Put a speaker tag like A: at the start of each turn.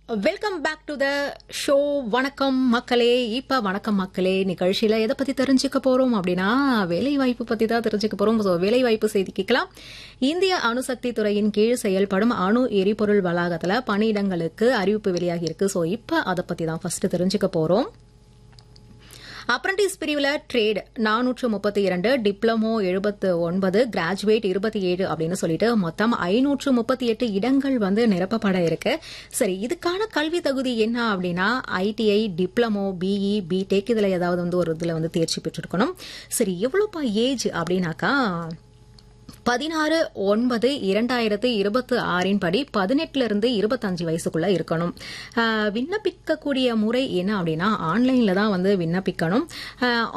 A: welcome back to the show வணக்கம் மக்களே இப்ப வணக்கம் மக்களே நிகழ்ச்சியில எதை பத்தி தெரிஞ்சுக்க போறோம் அப்படின்னா வேலை வாய்ப்பு பத்தி தான் தெரிஞ்சுக்க போறோம் ஸோ வேலை வாய்ப்பு செய்தி கேட்கலாம் இந்திய அணுசக்தி துறையின் கீழ் செயல்படும் அணு எரிபொருள் வளாகத்துல பணியிடங்களுக்கு அறிவிப்பு வெளியாகி இருக்கு ஸோ இப்ப அதை பத்தி தான் ஃபர்ஸ்ட் தெரிஞ்சுக்க போறோம் அப்ரண்டிஸ் பிரிவில் ட்ரேட் நானூற்று முப்பத்தி இரண்டு டிப்ளமோ எழுபத்து ஒன்பது கிராஜுவேட் இருபத்தி ஏழு அப்படின்னு சொல்லிட்டு மொத்தம் ஐநூற்று முப்பத்தி எட்டு இடங்கள் வந்து நிரப்பப்பட இருக்கு சரி இதுக்கான கல்வி தகுதி என்ன அப்படின்னா ஐடிஐ டிப்ளமோ பிஇ பிடெக் இதுல ஏதாவது வந்து ஒரு இதுல வந்து தேர்ச்சி பெற்றிருக்கணும் சரி எவ்வளோப்பா ஏஜ் அப்படின்னாக்கா பதினாறு ஒன்பது இரண்டாயிரத்து இருபத்தி ஆறின் படி பதினெட்டுல இருந்து இருபத்தஞ்சு வயசுக்குள்ள இருக்கணும் ஆஹ் விண்ணப்பிக்கக்கூடிய முறை என்ன அப்படின்னா ஆன்லைன்ல தான் வந்து விண்ணப்பிக்கணும் ஆஹ்